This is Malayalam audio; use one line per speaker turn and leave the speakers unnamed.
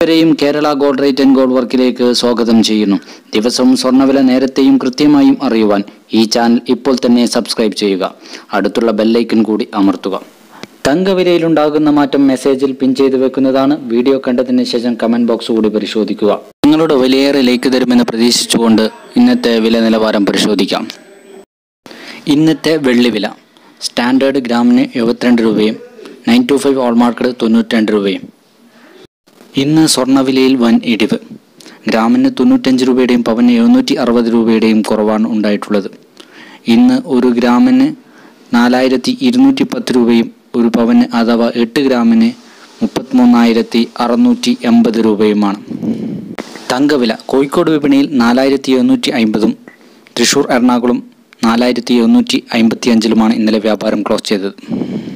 വരെയും Kerala gold rate and gold വർക്കിലേക്ക് സ്വാഗതം ചെയ്യുന്നു ദിവസവും സ്വർണ്ണവില നേരത്തെയും കൃത്യമായും അറിയുവാൻ ഈ ചാനൽ ഇപ്പോൾ തന്നെ സബ്സ്ക്രൈബ് ചെയ്യുക അടുത്തുള്ള ബെല്ലൈക്കൺ കൂടി അമർത്തുക തങ്കവിലയിലുണ്ടാകുന്ന മാറ്റം മെസ്സേജിൽ പിൻ ചെയ്തു വെക്കുന്നതാണ് വീഡിയോ കണ്ടതിന് ശേഷം കമന്റ് ബോക്സ് കൂടി പരിശോധിക്കുക നിങ്ങളുടെ വിലയേറെ ലൈക്ക് തരുമെന്ന് പ്രതീക്ഷിച്ചുകൊണ്ട് ഇന്നത്തെ വില നിലവാരം പരിശോധിക്കാം ഇന്നത്തെ വെള്ളിവില സ്റ്റാൻഡേർഡ് ഗ്രാമിന് എഴുപത്തിരണ്ട് രൂപയും നയൻ ടു ഫൈവ് ഹോൾമാർക്കഡ് തൊണ്ണൂറ്റിരണ്ട് രൂപയും ഇന്ന് സ്വർണ്ണവിലയിൽ വൻ ഇടിവ് ഗ്രാമിന് തൊണ്ണൂറ്റഞ്ച് രൂപയുടെയും പവന് എഴുന്നൂറ്റി അറുപത് രൂപയുടെയും കുറവാണ് ഉണ്ടായിട്ടുള്ളത് ഇന്ന് ഒരു ഗ്രാമിന് നാലായിരത്തി ഇരുന്നൂറ്റി പത്ത് രൂപയും ഒരു പവന് അഥവാ എട്ട് ഗ്രാമിന് മുപ്പത്തിമൂന്നായിരത്തി അറുന്നൂറ്റി എൺപത് രൂപയുമാണ് തങ്കവില കോഴിക്കോട് വിപണിയിൽ നാലായിരത്തി എഴുന്നൂറ്റി അമ്പതും തൃശൂർ എറണാകുളം നാലായിരത്തി എഴുന്നൂറ്റി അമ്പത്തി അഞ്ചിലുമാണ് ഇന്നലെ വ്യാപാരം ക്ലോസ് ചെയ്തത്